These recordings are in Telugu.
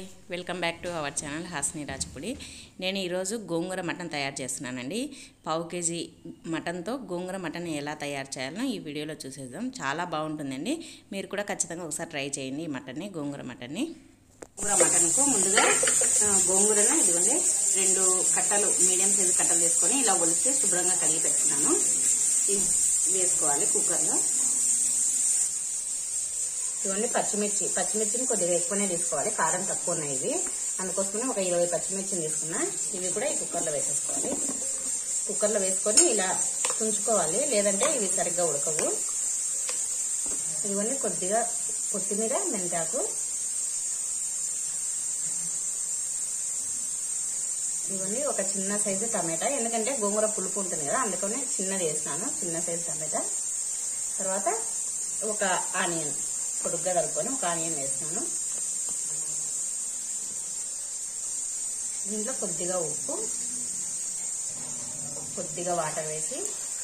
welcome back to our channel హాస్ని రాజపుడి నేను ఈరోజు గోంగూర మటన్ తయారు చేస్తున్నానండి పావు కేజీ మటన్తో గోంగూర మటన్ ఎలా తయారు చేయాలో ఈ వీడియోలో చూసేద్దాం చాలా బాగుంటుందండి మీరు కూడా ఖచ్చితంగా ఒకసారి ట్రై చేయండి ఈ మటన్ని గోంగూర మటన్ని గోంగూర మటన్కు ముందుగా ఆ, గోంగూరను ఇదిగోండి రెండు కట్టలు మీడియం సైజు కట్టలు తీసుకొని ఇలా ఒలిసి శుభ్రంగా కడిగి పెట్టుకున్నాను ఇది వేసుకోవాలి కుక్కర్లో ఇవన్నీ పచ్చిమిర్చి పచ్చిమిర్చిని కొద్దిగా ఎక్కువనే తీసుకోవాలి కారం తక్కువ ఉన్నాయి ఇవి అందుకోసమనే ఒక ఇరవై పచ్చిమిర్చిని తీసుకున్నా ఇవి కూడా ఈ కుక్కర్లో వేసేసుకోవాలి కుక్కర్లో వేసుకొని ఇలా తుంచుకోవాలి లేదంటే ఇవి సరిగ్గా ఉడకవు ఇవన్నీ కొద్దిగా కొత్తిమీర మెంతాకు ఇవన్నీ ఒక చిన్న సైజు టమాటా ఎందుకంటే గోంగూర పులుపు ఉంటుంది కదా అందుకని చిన్నది వేసినాను చిన్న సైజు టమాటా తర్వాత ఒక ఆనియన్ పొడుగ్గా కలుపుకొని ఒక ఆనియన్ వేసినాను దీంట్లో కొద్దిగా ఉప్పు కొద్దిగా వాటర్ వేసి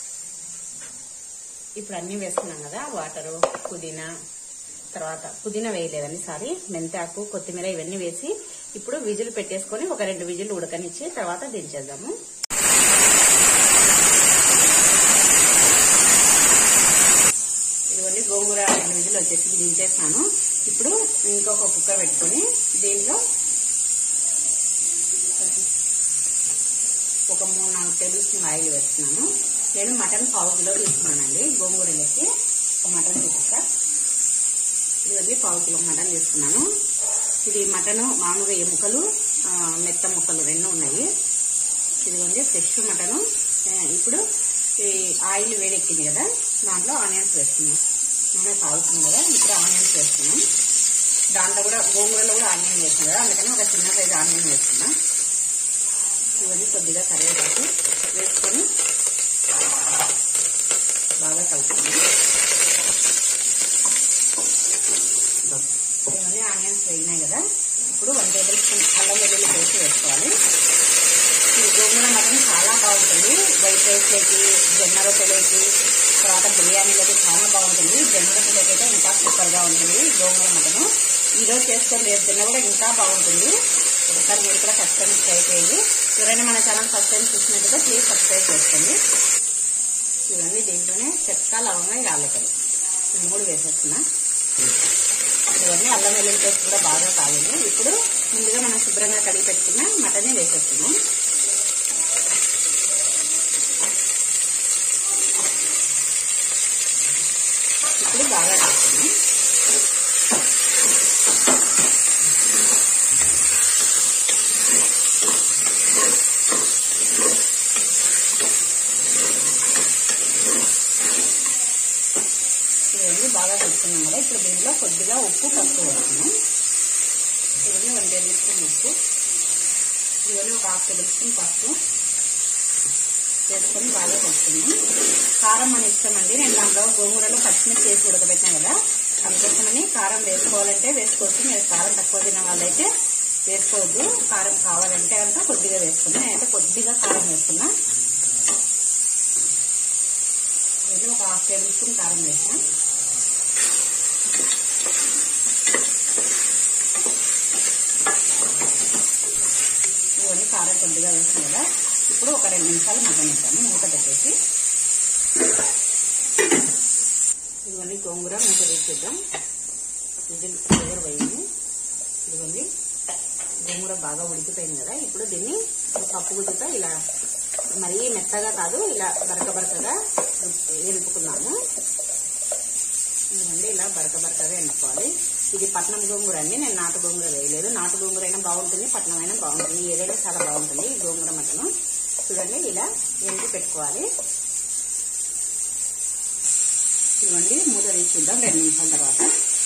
ఇప్పుడు అన్నీ వేసుకున్నాం కదా వాటరు పుదీనా తర్వాత పుదీనా వేయలేదండి సారీ మెంతాకు కొత్తిమీర ఇవన్నీ వేసి ఇప్పుడు విజిల్ పెట్టేసుకొని ఒక రెండు విజిల్ ఉడకనిచ్చి తర్వాత దించేద్దాము ఇవన్నీ గోంగూర రెండు విజిల్ వచ్చేసి దించేస్తాను ఇప్పుడు ఇంకొక కుక్కర్ పెట్టుకొని దీంట్లో ఒక మూడు నాలుగు టేబుల్ స్పూన్ ఆయిల్ వేస్తున్నాను నేను మటన్ పావు కిలో తీసుకున్నానండి గోంగూరలకి ఒక మటన్ చూపిస్తా ఇవన్నీ పావు కిలో మటన్ తీసుకున్నాను ఇది మటన్ మామూలుగా ఎముకలు ఆ, మెత్త ముక్కలు రెండు ఉన్నాయి ఇదిగోండి ఫ్రెష్ మటను ఆ, ఇప్పుడు ఈ ఆయిల్ వేడెక్కింది కదా దాంట్లో ఆనియన్స్ వేస్తున్నాం నూనె కాలుతుంది కదా ఇప్పుడు ఆనియన్స్ వేస్తున్నాం దాంట్లో కూడా గోంగూరలో కూడా ఆనియన్ వేస్తున్నాం కదా అందుకని ఒక చిన్న సైజు ఆనియన్ వేస్తున్నాం ఇవన్నీ కొద్దిగా కరివేపాకు వేసుకొని బాగా కలుపుతుంది ఇవన్నీ ఆనియన్స్ వేగినాయి కదా ఇప్పుడు వన్ టేబుల్ స్పూన్ అల్లం వెల్లుల్లి పేస్ట్ వేసుకోవాలి ఈ గోంగూర మటన్ చాలా బాగుంటుంది వైట్ రైస్లోకి జొన్న రొట్టెలోకి తర్వాత బిర్యానీలోకి చాలా బాగుంటుంది జొన్న రొట్టెలోకి అయితే ఇంకా సూపర్గా ఉంటుంది గోంగూర మటన్ ఈరోజు చేసుకొని రేపు తిన్న కూడా ఇంకా బాగుంటుంది ఒకసారి మీరు కూడా ఫస్ట్ టైం ట్రై చేయండి ఎవరైనా మన ఛానల్ ఫస్ట్ టైం చూసినట్టుగా ప్లీజ్ సబ్స్క్రైబ్ చేసుకోండి ఇవన్నీ దీంట్లోనే చెక్క లవంగా యాలకలు ఈ మూడు వేసేస్తున్నా ఇవన్నీ అల్లం వెల్లుల్లి పేస్ట్ కూడా బాగా కావాలి ఇప్పుడు ముందుగా మనం శుభ్రంగా కడిగి పెట్టుకున్న మటనే వేసేస్తున్నాం ఇప్పుడు బాగా కలుపుతున్నాం ఇవన్నీ బాగా కలుపుకున్నాం కదా ఇప్పుడు దీంట్లో కొద్దిగా ఉప్పు పసుపు వేస్తున్నాం ఇవన్నీ వన్ టేబుల్ స్పూన్ ఉప్పు ఇవన్నీ ఒక హాఫ్ టేబుల్ స్పూన్ పసుపు వేసుకొని బాగా కలుపుతున్నాం కారం మన ఇష్టం అండి నేను దాంట్లో గోంగూరలో పచ్చిమిర్చి వేసి ఉడకబెట్టాను కదా అందుకోసమని కారం వేసుకోవాలంటే వేసుకోవచ్చు మీరు కారం తక్కువ తిన్న వాళ్ళైతే వేసుకోవద్దు కారం కావాలంటే కనుక కొద్దిగా వేసుకున్నా నేనైతే కొద్దిగా కారం వేసుకున్నా ఇవన్నీ ఒక హాఫ్ టేబుల్ స్పూన్ కారం వేసిన ఇవన్నీ కారం కొద్దిగా వేసాం కదా ఇప్పుడు ఒక రెండు నిమిషాలు మగ్గనిద్దాము మూత పెట్టేసి ఇవన్నీ గోంగూర మూత వేసేద్దాం విజిల్ దగ్గర పోయింది ఇదిగోండి గోంగూర బాగా ఉడికిపోయింది కదా ఇప్పుడు దీన్ని ఒక కప్పు గుడ్డుతో ఇలా మరీ మెత్తగా కాదు ఇలా బరక బరకగా ఎనుపుకున్నాము ఇదిగోండి ఇలా బరక బరకగా ఎనుకోవాలి ఇది పట్నం గోంగూర అండి నేను నాటు గోంగూర వేయలేదు నాటు గోంగూర అయినా బాగుంటుంది పట్నం అయినా బాగుంటుంది ఏదైనా చాలా బాగుంటుంది ఈ గోంగూర మటను చూడండి ఇలా ఎండి పెట్టుకోవాలి ఇవ్వండి మూత తీసి చూద్దాం రెండు నిమిషాల తర్వాత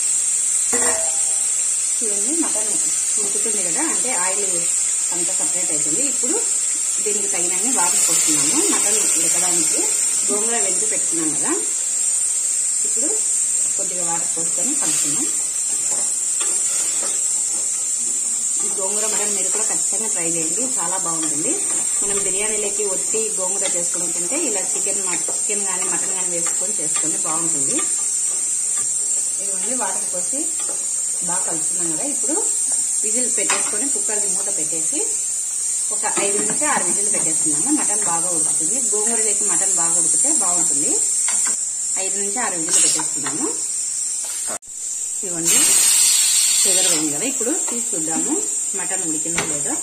చూడండి మటన్ ఉడుకుతుంది కదా అంటే ఆయిల్ అంతా సపరేట్ అవుతుంది ఇప్పుడు దీనికి తగినన్ని వాటర్ పోస్తున్నాము మటన్ ఉడకడానికి గోంగూర వెంటి పెట్టుకున్నాం కదా ఇప్పుడు కొద్దిగా వాటర్ పోసుకొని కలుపుతున్నాం ఈ గోంగూర మటన్ మీరు కూడా ఖచ్చితంగా ట్రై చేయండి చాలా బాగుంటుంది మనం బిర్యానీలోకి ఒట్టి గోంగూర చేసుకోవడం కంటే ఇలా చికెన్ చికెన్ కానీ మటన్ కానీ వేసుకొని చేసుకొని బాగుంటుంది ఇవన్నీ వాటర్ పోసి బాగా కలుపుతున్నాం కదా ఇప్పుడు విజిల్ పెట్టేసుకొని కుక్కర్కి మూత పెట్టేసి ఒక ఐదు నుంచి ఆరు విజిల్ పెట్టేస్తున్నాము మటన్ బాగా ఉడుకుతుంది గోంగూరలోకి మటన్ బాగా ఉడికితే బాగుంటుంది ఐదు నుంచి ఆరు విజిల్ పెట్టేస్తున్నాము ఇవ్వండి షుగర్ పోయింది కదా ఇప్పుడు తీసి చూద్దాము మటన్ ఉడికిందో లేదో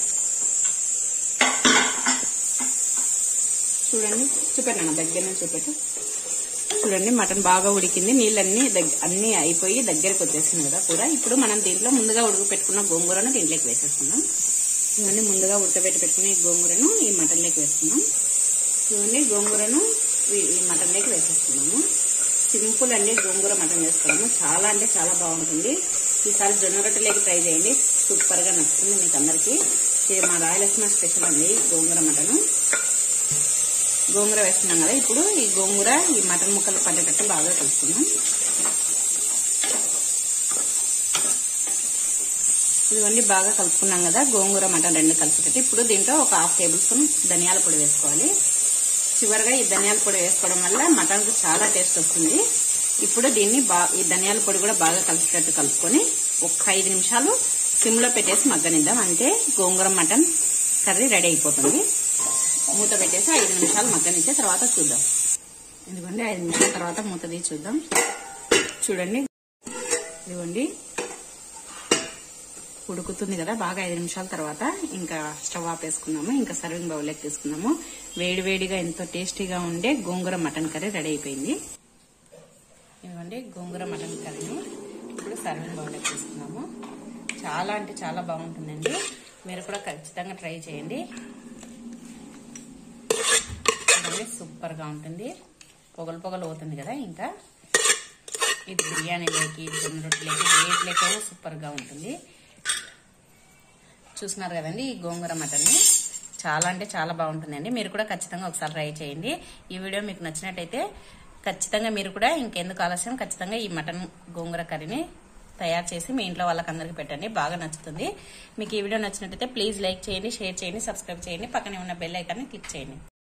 చూడండి చూపెట్టాను దగ్గర నుంచి చూపెట్టు చూడండి మటన్ బాగా ఉడికింది నీళ్ళన్నీ దగ్గ అన్నీ అయిపోయి దగ్గరికి వచ్చేసింది కదా కూర ఇప్పుడు మనం దీంట్లో ముందుగా ఉడుకు పెట్టుకున్న గోంగూరను దీంట్లోకి వేసేస్తున్నాం ఇవన్నీ ముందుగా ఉడకబెట్టి పెట్టుకున్న ఈ గోంగూరను ఈ మటన్లోకి వేస్తున్నాం ఇవన్నీ గోంగూరను ఈ ఈ మటన్లోకి వేసేస్తున్నాము సింపుల్ అండి గోంగూర మటన్ చేసుకోవడము చాలా అంటే చాలా బాగుంటుంది ఈసారి జొన్న రొట్టెలోకి ట్రై చేయండి సూపర్ గా నచ్చుతుంది మీకు అందరికీ ఇది మా రాయలసీమ స్పెషల్ అండి గోంగూర మటను గోంగూర వేస్తున్నాం కదా ఇప్పుడు ఈ గోంగూర ఈ మటన్ ముక్కలు పట్టేటట్టు బాగా కలుపుకుందాం ఇవన్నీ బాగా కలుపుకున్నాం కదా గోంగూర మటన్ రెండు కలిసేటట్టు ఇప్పుడు దీంట్లో ఒక హాఫ్ టేబుల్ స్పూన్ ధనియాల పొడి వేసుకోవాలి చివరిగా ఈ ధనియాల పొడి వేసుకోవడం వల్ల మటన్కు చాలా టేస్ట్ వస్తుంది ఇప్పుడు దీన్ని బా ఈ ధనియాల పొడి కూడా బాగా కలిసేటట్టు కలుపుకొని ఒక ఐదు నిమిషాలు సిమ్లో పెట్టేసి మగ్గనిద్దాం అంటే గోంగూర మటన్ కర్రీ రెడీ అయిపోతుంది మూత పెట్టేసి ఐదు నిమిషాలు మగ్గనిచ్చే తర్వాత చూద్దాం ఇదిగోండి ఐదు నిమిషాల తర్వాత మూత తీసి చూద్దాం చూడండి ఇదిగోండి ఉడుకుతుంది కదా బాగా ఐదు నిమిషాల తర్వాత ఇంకా స్టవ్ ఆపేసుకున్నాము ఇంకా సర్వింగ్ బౌల్లోకి తీసుకున్నాము వేడి వేడిగా ఎంతో టేస్టీగా ఉండే గోంగూర మటన్ కర్రీ రెడీ అయిపోయింది ఇదిగోండి గోంగూర మటన్ కర్రీని ఇప్పుడు సర్వింగ్ బౌల్లోకి తీసుకున్నాము చాలా అంటే చాలా బాగుంటుందండి మీరు కూడా ఖచ్చితంగా ట్రై చేయండి చూడండి సూపర్ గా ఉంటుంది పొగలు పొగలు అవుతుంది కదా ఇంకా ఇది బిర్యానీలోకి జొన్న రొట్టెలోకి వేట్లేకైనా సూపర్ గా ఉంటుంది చూస్తున్నారు కదండి ఈ గోంగూర మటన్ని చాలా అంటే చాలా బాగుంటుందండి మీరు కూడా ఖచ్చితంగా ఒకసారి ట్రై చేయండి ఈ వీడియో మీకు నచ్చినట్టయితే ఖచ్చితంగా మీరు కూడా ఇంకెందుకు ఆలస్యం ఖచ్చితంగా ఈ మటన్ గోంగూర కర్రీని తయారు చేసి మీ ఇంట్లో వాళ్ళకందరికీ పెట్టండి బాగా నచ్చుతుంది మీకు ఈ వీడియో నచ్చినట్టయితే ప్లీజ్ లైక్ చేయండి షేర్ చేయండి సబ్స్క్రైబ్ చేయండి పక్కనే ఉన్న బెల్ ఐకాన్ని క్లిక్ చేయండి